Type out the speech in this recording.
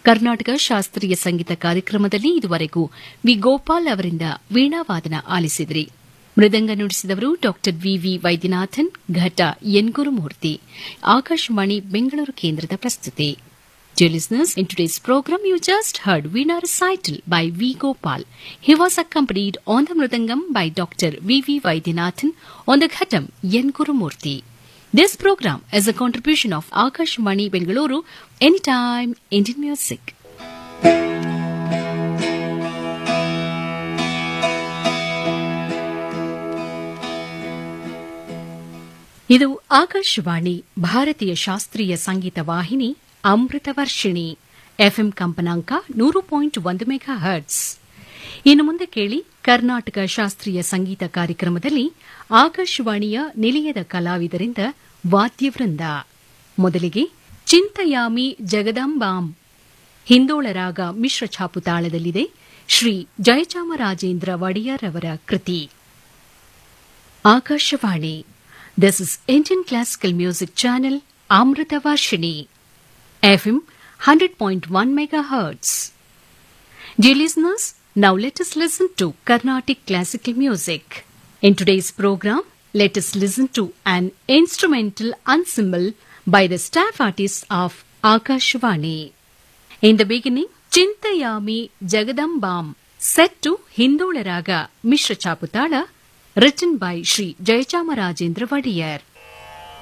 ಕರ್ನಾಟಕ ಶಾಸ್ತ್ರೀಯ ಸಂಗೀತ ಕಾರ್ಯಕ್ರಮದಲ್ಲಿ ಇದುವರೆಗೂ ವಿ ಗೋಪಾಲ್ ಅವರಿಂದ ವೀಣಾವಾದನ ಆಲಿಸಿದ್ರಿ ಮೃದಂಗ ನುಡಿಸಿದವರು ಡಾ ವಿವಿ ವೈದ್ಯನಾಥನ್ ಘಟ ಎನ್ ಗುರುಮೂರ್ತಿ ಆಕಾಶವಾಣಿ ಬೆಂಗಳೂರು ಕೇಂದ್ರದ ಪ್ರಸ್ತುತಿ Dear listeners, in today's program you just heard Veena recital by V. Gopal. He was accompanied on the Mridangam by Dr. V. V. Vaidyanathan on the Ghatam N. Gurumurthy. This program is a contribution of Akashvani Bengaluru, Anytime Indian Music. ಇದು ಆಕಾಶವಾಣಿ ಭಾರತೀಯ ಶಾಸ್ತ್ರೀಯ ಸಂಗೀತ ವಾಹಿನಿ ಅಮೃತ Varshini FM ಕಂಪನಾಂಕ ನೂರು point ಒಂದು mega hertz ಇನ್ನು ಮುಂದೆ ಕೇಳಿ ಕರ್ನಾಟಕ ಶಾಸ್ತ್ರೀಯ ಸಂಗೀತ ಕಾರ್ಯಕ್ರಮದಲ್ಲಿ ಆಕಾಶವಾಣಿಯ ನಿಲಯದ ಕಲಾವಿದರಿಂದ ವಾದ್ಯವೃಂದ ಮೊದಲಿಗೆ ಚಿಂತಯಾಮಿ ಜಗದಾಂಬಾಂ ಹಿಂದೋಳ ರಾಗ ಮಿಶ್ರ ಛಾಪು ತಾಳದಲ್ಲಿದೆ ಶ್ರೀ ಜಯಚಾಮರಾಜೇಂದ್ರ ಒಡೆಯರ್ ಅವರ ಕೃತಿ Akashvani this is Indian classical music channel Amrita Varshini FM 100.1 megahertz. Dear listeners, now let us listen to Carnatic classical music. In today's program, let us listen to an instrumental ensemble by the staff artists of Akashvani. In the beginning, Chintayami Jagadambam, set to Hindola Raga Mishra Chaputala, written by Sri Jayachamaragendra Vadiyar.